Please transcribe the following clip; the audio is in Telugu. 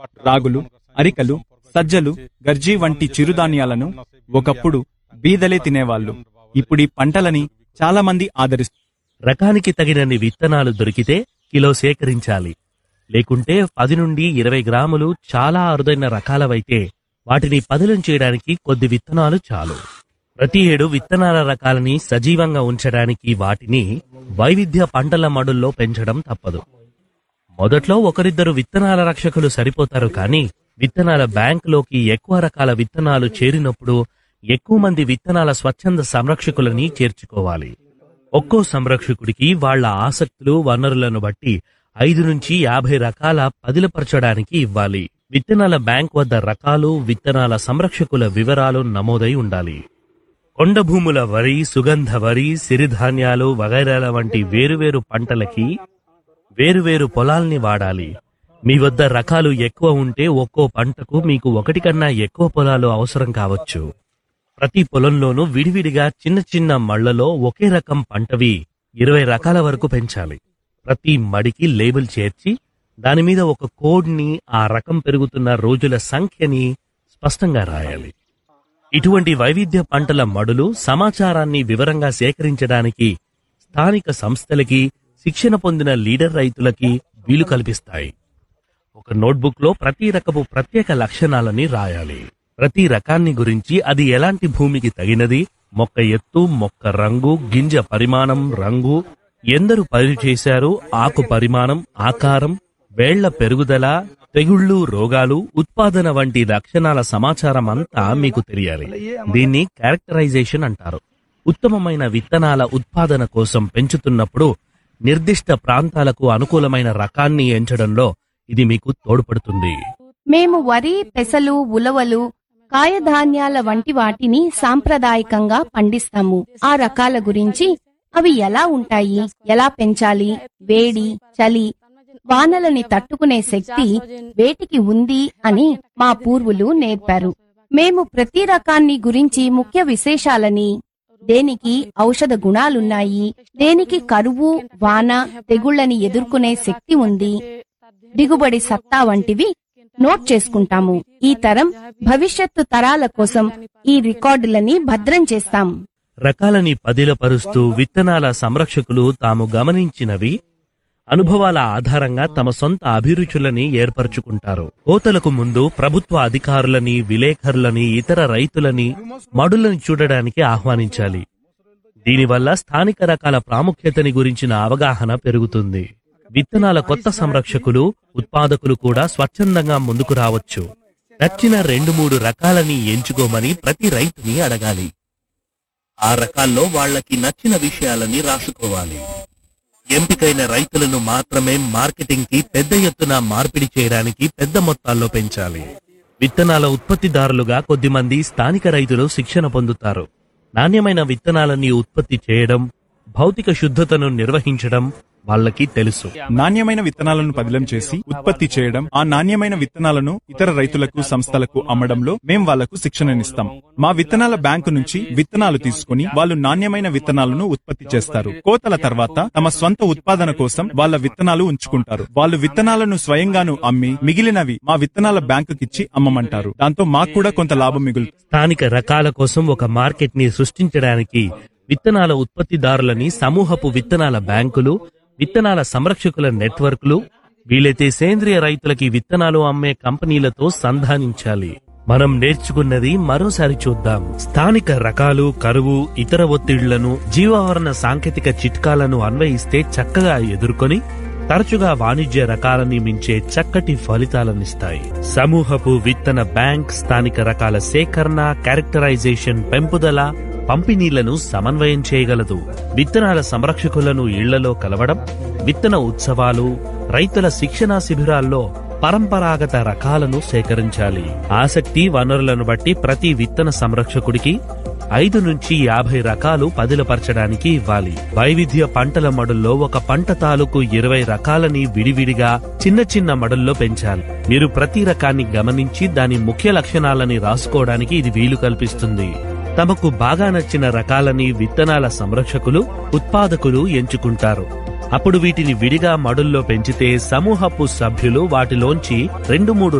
రాగులు అరికలు సజ్జలు గర్జీ వంటి చిరుధాన్యాలను ఒకప్పుడు బీదలే తినేవాళ్ళు ఇప్పుడీ పంటలని చాలా మంది ఆదరిస్తారు రకానికి తగినన్ని విత్తనాలు దొరికితే కిలో సేకరించాలి లేకుంటే పది నుండి ఇరవై గ్రాములు చాలా అరుదైన రకాలవైతే వాటిని పదిలం చేయడానికి కొద్ది విత్తనాలు చాలు ప్రతి ఏడు విత్తనాల రకాలని సజీవంగా ఉంచడానికి వాటిని వైవిధ్య పంటల మడుల్లో పెంచడం తప్పదు మొదట్లో ఒకరిద్దరు విత్తనాల రక్షకులు సరిపోతారు కానీ విత్తనాల బ్యాంకులోకి ఎక్కువ రకాల విత్తనాలు చేరినప్పుడు ఎక్కువ మంది విత్తనాల స్వచ్ఛంద సంరక్షకులని చేర్చుకోవాలి ఒక్కో సంరక్షకుడికి వాళ్ళ ఆసక్తులు వనరులను బట్టి ఐదు నుంచి యాభై రకాల పదిలపరచడానికి ఇవ్వాలి విత్తనాల బ్యాంక్ వద్ద రకాలు విత్తనాల సంరక్షకుల వివరాలు నమోదై ఉండాలి కొండ భూముల వరి సుగంధ వరి సిరిధాన్యాలు వగైరాల వంటి వేరువేరు పంటలకి వేరువేరు పొలాల్ని వాడాలి మీ వద్ద రకాలు ఎక్కువ ఉంటే ఒక్కో పంటకు మీకు ఒకటి కన్నా ఎక్కువ పొలాలు అవసరం కావచ్చు ప్రతి పొలంలోనూ విడివిడిగా చిన్న చిన్న మళ్లలో ఒకే రకం పంటవి ఇరవై రకాల వరకు పెంచాలి ప్రతి మడికి లేబుల్ చేర్చి దాని మీద ఒక కోడ్ని ఆ రకం పెరుగుతున్న రోజుల సంఖ్యని స్పష్టంగా రాయాలి ఇటువంటి వైవిధ్య పంటల మడులు సమాచారాన్ని వివరంగా సేకరించడానికి స్థానిక సంస్థలకి శిక్షణ పొందిన లీడర్ రైతులకి వీలు కల్పిస్తాయి ఒక నోట్బుక్ లో ప్రతి రకపు ప్రత్యేక లక్షణాలని రాయాలి ప్రతి రకాన్ని గురించి అది ఎలాంటి భూమికి తగినది మొక్క ఎత్తు మొక్క రంగు గింజ పరిమాణం రంగు ఎందరు పైరు చేశారు ఆకు పరిమాణం ఆకారం వేళ్ల పెరుగుదల తెగుళ్ళు రోగాలు ఉత్పాదన వంటి లక్షణాల సమాచారం అంతా మీకు తెలియాలి దీన్ని క్యారెక్టరైజేషన్ అంటారు ఉత్తమమైన విత్తనాల ఉత్పాదన కోసం పెంచుతున్నప్పుడు నిర్దిష్ట ప్రాంతాలకు అనుకూలమైన రకాన్ని ఎంచడంలో ఇది మీకు తోడ్పడుతుంది మేము వరి పెసలు ఉలవలు కాయధాన్యాల వంటి వాటిని సాంప్రదాయకంగా పండిస్తాము ఆ రకాల గురించి అవి ఎలా ఉంటాయి ఎలా పెంచాలి వేడి చలి వానలని తట్టుకునే శక్తి వేటికి ఉంది అని మా పూర్వులు నేర్పారు మేము ప్రతి రకాన్ని గురించి ముఖ్య విశేషాలని దేనికి ఔషధ గుణాలున్నాయి దేనికి కరువు వాన తెగుళ్ళని ఎదుర్కొనే శక్తి ఉంది దిగుబడి సత్తా వంటివి నోట్ చేసుకుంటాము ఈ తరం భవిష్యత్తు తరాల కోసం ఈ రికార్డులని భద్రం చేస్తాం రకాలని పదిలపరుస్తూ విత్తనాల సంరక్షకులు తాము గమనించినవి అనుభవాల ఆధారంగా తమ సొంత అభిరుచులని ఏర్పరచుకుంటారు కోతలకు ముందు ప్రభుత్వ అధికారులని విలేకరులని ఇతర రైతులని మడులను చూడడానికి ఆహ్వానించాలి దీనివల్ల స్థానిక రకాల ప్రాముఖ్యతని గురించిన అవగాహన పెరుగుతుంది విత్తనాల కొత్త సంరక్షకులు ఉత్పాదకులు కూడా స్వచ్ఛందంగా ముందుకు రావచ్చు నచ్చిన రెండు మూడు రకాలని ఎంచుకోమని ప్రతి రైతుని అడగాలి ఆ రకాల్లో వాళ్ళకి నచ్చిన విషయాలని రాసుకోవాలి ఎంపికైన రైతులను మాత్రమే మార్కెటింగ్ కి పెద్ద ఎత్తున మార్పిడి చేయడానికి పెద్ద మొత్తాల్లో పెంచాలి విత్తనాల ఉత్పత్తిదారులుగా కొద్దిమంది స్థానిక రైతులు శిక్షణ పొందుతారు నాణ్యమైన విత్తనాలని ఉత్పత్తి చేయడం భౌతిక శుద్ధతను నిర్వహించడం వాళ్ళకి తెలుసు నాణ్యమైన విత్తనాలను పదిలం చేసి ఉత్పత్తి చేయడం ఆ నాణ్యమైన విత్తనాలను ఇతర రైతులకు సంస్థలకు అమ్మడంలో మేం వాళ్లకు శిక్షణనిస్తాం మా విత్తనాల బ్యాంకు నుంచి విత్తనాలు తీసుకుని వాళ్ళు నాణ్యమైన విత్తనాలను ఉత్పత్తి చేస్తారు కోతల తర్వాత తమ స్వంత ఉత్పాదన కోసం వాళ్ళ విత్తనాలు ఉంచుకుంటారు వాళ్ళు విత్తనాలను స్వయంగాను అమ్మి మిగిలినవి మా విత్తనాల బ్యాంకుకిచ్చి అమ్మమంటారు దాంతో మాకు కూడా కొంత లాభం మిగులుతుంది స్థానిక రకాల కోసం ఒక మార్కెట్ ని సృష్టించడానికి విత్తనాల ఉత్పత్తిదారులని సమూహపు విత్తనాల బ్యాంకులు విత్తనాల సంరక్షకుల నెట్వర్క్లు వీలైతే సేంద్రియ రైతులకి విత్తనాలు అమ్మే కంపెనీలతో సంధానించాలి మనం నేర్చుకున్నది మరోసారి చూద్దాం స్థానిక రకాలు కరువు ఇతర ఒత్తిళ్లను జీవావరణ సాంకేతిక చిట్కాలను అన్వయిస్తే చక్కగా ఎదుర్కొని తరచుగా వాణిజ్య రకాలని మించే చక్కటి ఫలితాలనిస్తాయి సమూహపు విత్తన బ్యాంక్ స్థానిక రకాల సేకరణ క్యారెక్టరైజేషన్ పెంపుదల పంపిణీలను సమన్వయం చేయగలదు విత్తనాల సంరక్షకులను ఇళ్లలో కలవడం విత్తన ఉత్సవాలు రైతుల శిక్షణా శిబిరాల్లో పరంపరాగత రకాలను సేకరించాలి ఆసక్తి వనరులను బట్టి ప్రతి విత్తన సంరక్షకుడికి ఐదు నుంచి యాభై రకాలు పదిలపరచడానికి ఇవ్వాలి వైవిధ్య పంటల మడుల్లో ఒక పంట తాలూకు ఇరవై రకాలని విడివిడిగా చిన్న చిన్న మడుల్లో పెంచాలి మీరు ప్రతి రకాన్ని గమనించి దాని ముఖ్య లక్షణాలని రాసుకోవడానికి ఇది వీలు కల్పిస్తుంది తమకు బాగా నచ్చిన రకాలని విత్తనాల సంరక్షకులు ఉత్పాదకులు ఎంచుకుంటారు అప్పుడు వీటిని విడిగా మడుల్లో పెంచితే సమూహపు సభ్యులు వాటిలోంచి రెండు మూడు